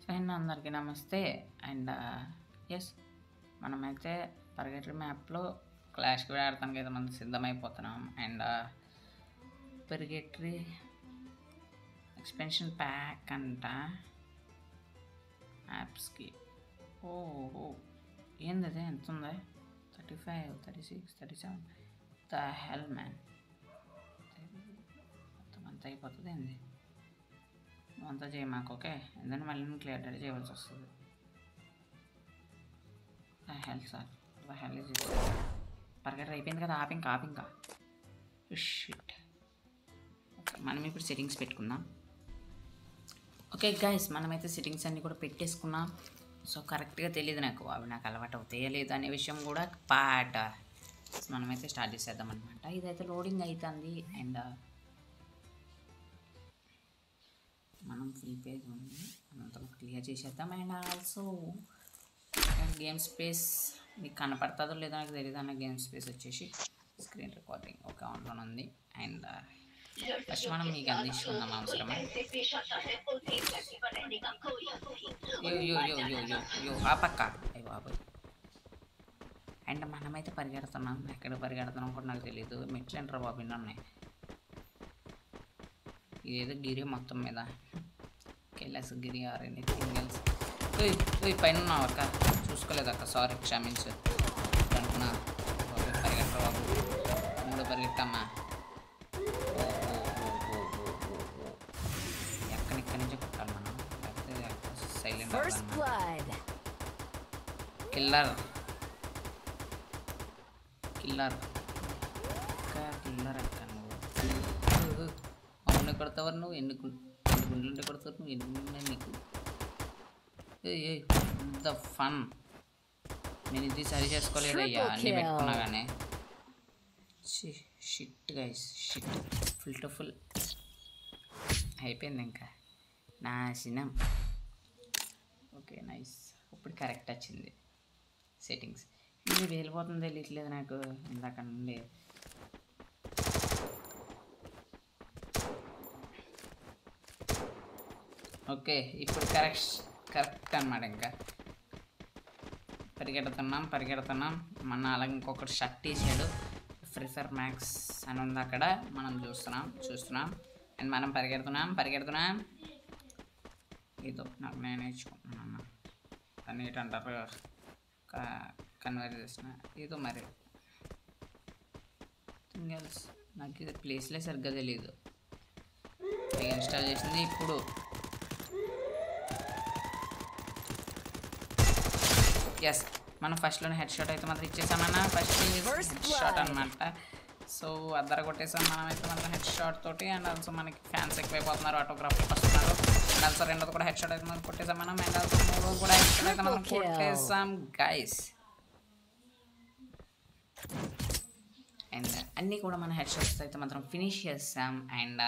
Friend అందరికీ నమస్తే and ఎస్ మనమైతే పరిగెట్రి మ్యాప్లో క్లాష్కి ఆడటానికి అయితే మనం సిద్ధమైపోతున్నాం అండ్ పరిగెట్రి ఎక్స్పెన్షన్ ప్యాక్ అంట యాప్స్కి ఓ ఓ ఏంది అది ఎంత ఉంది thirty five thirty six thirty seven the hell man మొత్తం అంత అయిపోతుంది ఏంది నువ్వు అంతా చేయి మాకు ఓకే ఎందుకంటే మళ్ళీ నువ్వు క్లియర్ డేట్ చేయవలసి వస్తుంది హెల్త్ సార్ హెల్త్ పరిగెట్ అయిపోయింది కదా ఆపి ఇంకా ఆపి ఇంకా షిట్ ఓకే మనం ఇప్పుడు సెట్టింగ్స్ పెట్టుకుందాం ఓకే గైస్ మనమైతే సెట్టింగ్స్ అన్నీ కూడా పెట్టేసుకున్నాం సో కరెక్ట్గా తెలియదు నాకు అవి నాకు అలవాటు అవుతాయో లేదు అనే విషయం కూడా పాట మనమైతే స్టార్ట్ చేసేద్దాం అనమాట ఇదైతే లోడింగ్ అవుతుంది అండ్ మనం ఫుల్ పేజ్ ఉంది అనంతా క్లియర్ చేసేద్దాం అండ్ ఆల్సో గేమ్ స్పేస్ మీకు కనపడుతుందో లేదో నాకు తెలియదు అన్న గేమ్ స్పేస్ వచ్చేసి స్క్రీన్ రికార్డింగ్ ఒక ఆన్లోనే ఉంది అండ్ ఫస్ట్ మనం మీకు అందించుకుందాం అవసరమా యో యో యో యో యో యో ఆ పక్క అయ్యి బాబోయ్ అండ్ మనమైతే పరిగెడుతున్నాం ఎక్కడ పరిగెడుతున్నాం కూడా నాకు తెలియదు మెట్లు ఎంటర్ బాబు ఇన్ని ఉన్నాయి ఇదేదో గిరి మొత్తం మీద కెళ్ళాస్ గిరి ఆర్ ఎనీథింగ్ ఎల్స్ ఓయ్ ఓయ్ పైన ఉన్నావు అక్క చూసుకోలేదు అక్క సారీ క్షమించు అనుకున్నా బాబు పరిగెట్టరా బాబు మూడు పరిగెట్టమ్మా ఎక్కడిక్కడి నుంచి కొట్టాలి మనం లేకపోతే silent First blood. Killer killer అక్క కిల్లర్ అక్క నువ్వు అవును కొడతావు నువ్వు ఎన్ని గు- ఎన్ని గుండెలు ఉంటే కొడతావు నువ్వు ఎన్ని ఉన్నాయి నీకు ద ఫన్ నేను ఇది సరి చేసుకోలేదయ్యా Triple అన్నీ kill. పెట్టుకున్నా కానీ shit guys shit full to full అయిపోయింది ఇంకా నాశనం ఓకే నైస్ ఇప్పుడు కరెక్ట్ వచ్చింది సెట్టింగ్స్ ఇది వెళ్ళిపోతుంది తెలియట్లేదు నాకు ఇందాక నుండి ఓకే ఇప్పుడు కరెక్ట్ కరెక్ట్ అనమాట ఇంకా పరిగెడుతున్నాం పరిగెడుతున్నాం మన అలాగే ఇంకొకటి షర్ట్ తీసాడు ఫ్రీ ఫైర్ మ్యాక్స్ అని ఉంది అక్కడ మనం చూస్తున్నాం చూస్తున్నాం అండ్ మనం పరిగెడుతున్నాం పరిగెడుతున్నాం ఇదో నాకు నేను నేర్చుకుంటున్నాను దాన్ని ఏంటంటారు కన్వర్ట్ చేసిన ఏదో మరి థింగల్స్ నాకు ఇది ప్లేస్లే సరిగ్గా తెలియదు ఇన్స్టాల్ చేసింది ఇప్పుడు ఎస్ మనం ఫస్ట్లోనే హెడ్ షాట్ అయితే మాత్రం ఇచ్చేసామన్నా first First head shot blood. అనమాట సో అద్దర కొట్టేసాం మనం అయితే మాత్రం హెడ్ షాట్ తోటి అండ్ ఆల్సో మనకి ఫ్యాన్స్ ఎక్కువైపోతున్నారు ఆటోగ్రాఫ్ వస్తున్నారు అండ్ ఆల్సో రెండోది కూడా హెడ్ షాట్ అయితే మనం కొట్టేసాం మనం అండ్ ఆల్సో మూడోది కూడా హెడ్ షాట్ అయితే మనం Triple kill. కొట్టేసాం గైస్ అండ్ అన్నీ కూడా మన హెడ్ షాట్స్ అయితే మాత్రం ఫినిష్ చేస్తాం అండ్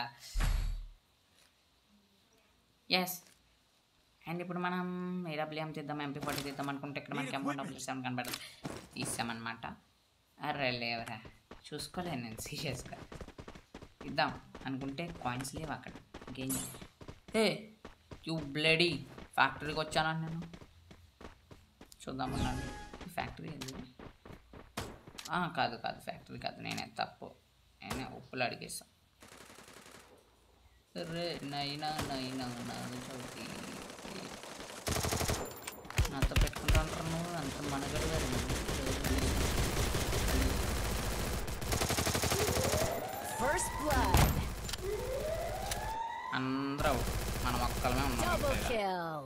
ఎస్ అండ్ ఇప్పుడు మనం ఏడబ్ల్యూఎం తీద్దాం ఎంపీ ఫార్టీ తీద్దాం అనుకుంటే ఇక్కడ మనకి అమౌంట్ డబ్ల్యూ సెవెన్ కనబడదు తీసామన్నమాట అర్రే లేవరా చూసుకోలేను నేను సీరియస్గా ఇద్దాం అనుకుంటే కాయిన్స్ లేవు అక్కడ ఇంకేం ఏ యూ బ్లడీ ఫ్యాక్టరీకి వచ్చాను నేను చూద్దాం ఉన్నాను ఈ ఫ్యాక్టరీ ఏది ఆ, కాదు కాదు ఫ్యాక్టరీ కాదు నేనే తప్పు నేనే ఉప్పులు అడిగేసా రే నైనా నైనా నాది చౌతి నాతో పెట్టుకుంటా ఉంటారు నువ్వు అంత మనగడు First blood. అందరూ మనం ఒక్కలమే ఉన్నాం Double ఇక్కడ. kill.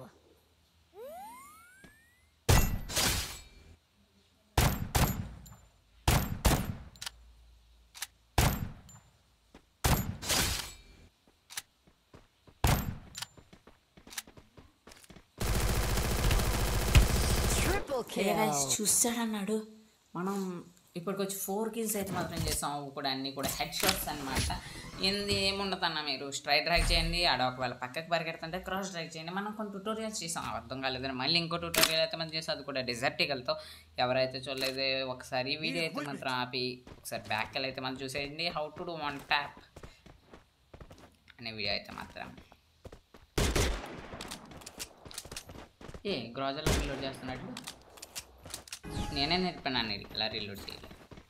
Triple kill. చూస్తాడన్నాడు మనం ఇప్పటికి వచ్చి ఫోర్ కిల్స్ అయితే మాత్రం చేసాం అవి కూడా అన్నీ కూడా హెడ్ షాట్స్ అనమాట ఏంది ఏముండదు అన్న మీరు స్ట్రైట్ డ్రాగ్ చేయండి ఆడ ఒకవేళ పక్కకి పరిగెడుతుంటే క్రాస్ డ్రాగ్ చేయండి మనం కొన్ని ట్యూటోరియల్స్ చేసాం అర్థం కాలేదని మళ్ళీ ఇంకో ట్యూటోరియల్ అయితే మనం చేసాం అది కూడా డిజర్టికల్తో ఎవరైతే చూడలేదు ఒకసారి ఈ వీడియో అయితే మాత్రం ఆపి ఒకసారి బ్యాక్ అయితే మనం చూసేయండి how to do one tap అనే వీడియో అయితే మాత్రం ఏ గ్రోజర్లో రీలోడ్ చేస్తున్నట్టు నేనే నేర్పాను ఇలా రీలోడ్ చేయాలి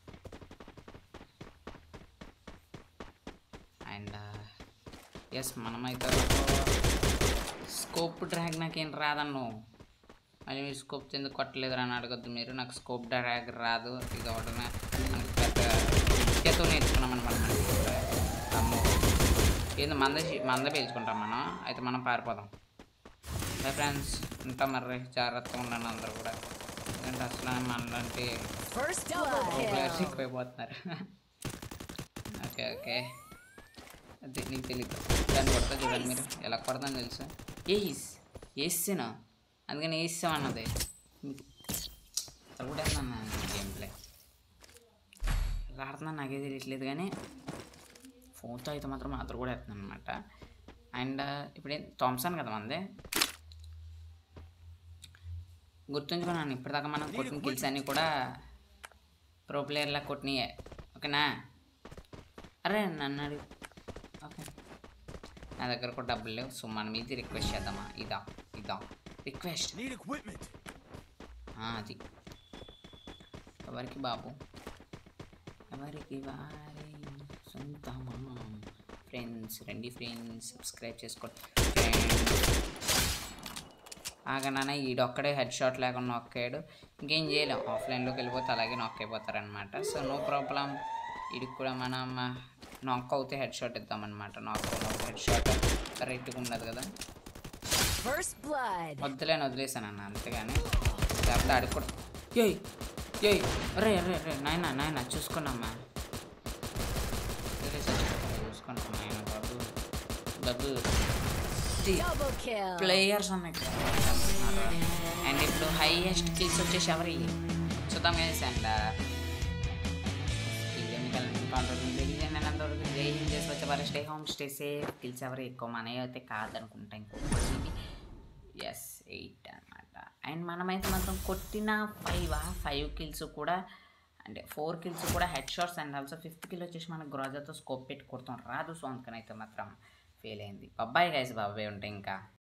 అండ్ ఎస్ మనమైతే స్కోప్ డ్రాగ్ నాకేం రాదన్ను మళ్ళీ మీరు స్కోప్ ఎందుకు కొట్టలేదు అని అడగద్దు మీరు నాకు స్కోప్ డ్రాగ్ రాదు ఇది ఒకటి మనకి పెద్ద విద్యతో నేర్చుకున్నాం అనమాట అమ్మో ఏంది మంద మంద పీల్చుకుంటాం మనం అయితే మనం పారిపోదాం బై ఫ్రెండ్స్ ఉంటాం మరి జాగ్రత్తగా ఉండండి అందరూ కూడా ఎందుకంటే అసలు మనలాంటి First double ప్లేయర్స్ kill. ఎక్కువైపోతున్నారు ఓకే ఓకే అది నీకు తెలియదు దాన్ని కొడతా చూడండి మీరు ఎలా కొడతాను తెలుసు ఏస్ వేసాను అందుకని వేసాం అన్నది అసలు కూడా గేమ్ ప్లే ఆడుతున్నా నాకే తెలియట్లేదు కానీ ఫోన్తో అయితే మాత్రం మాత్రం కూడా వేస్తున్నాను అనమాట అండ్ ఇప్పుడు ఏం థామ్సన్ కదా మంది గుర్తుంచుకున్నాను ఇప్పటిదాకా మనం కొట్టిన కిల్స్ అన్నీ కూడా ప్రో ప్లేయర్లా కొట్టినాయే ఓకేనా అరే నన్ను అడుగు ఓకే నా దగ్గర కూడా డబ్బులు లేవు సో మనం ఇది రిక్వెస్ట్ చేద్దామా ఇదా ఇదా రిక్వెస్ట్ Need equipment. అది ఎవరికి బాబు ఎవరికి వారి సొంతమా ఫ్రెండ్స్ రండి ఫ్రెండ్స్ సబ్స్క్రైబ్ చేసుకోండి ఆగనానే ఈడొక్కడే హెడ్ షాట్ లేకుండా నొక్కాడు ఇంకేం చేయలేం ఆఫ్లైన్లోకి వెళ్ళిపోతే అలాగే నాక్ అయిపోతారనమాట సో నో ప్రాబ్లం వీడికి కూడా మనం నాక్ అవుతే హెడ్ షాట్ ఇద్దామన్నమాట నాక్ హెడ్ షాట్ కరెక్ట్గా ఉండదు కదా First blood. వద్దులేని వదిలేసాను అన్న అంతేగాని లేకపోతే ఆడికి కూడా ఏయ్ ఏయ్ రే రే రే నాయన నాయన చూసుకున్నామ్మా చూసుకున్నాం నాయన బాబు బాబు Double kill. ప్లేయర్స్ ఉన్నాయి అండ్ ఇప్పుడు హైయెస్ట్ కిల్స్ వచ్చేసి ఎవరి చూద్దాం గైస్ అండ్ అంతవరకు జై హింద్ చేసి వచ్చే వారు stay home stay safe kills ఎవరు ఎక్కువ మనవి అయితే కాదనుకుంటా ఇంకొకటి ఎస్ ఎయిట్ అనమాట అండ్ మనమైతే మాత్రం కొట్టిన ఫైవ్ ఫైవ్ కిల్స్ కూడా అంటే ఫోర్ కిల్స్ కూడా head shots and also fifth kill వచ్చేసి మనకు గ్రోజర్తో స్కోప్ పెట్టి కొడతాం రాదు సో అందుకని అయితే మాత్రం ఫెయిల్ అయింది బాబాయ్ గైస్ బాబాయ్ ఉంటే ఇంకా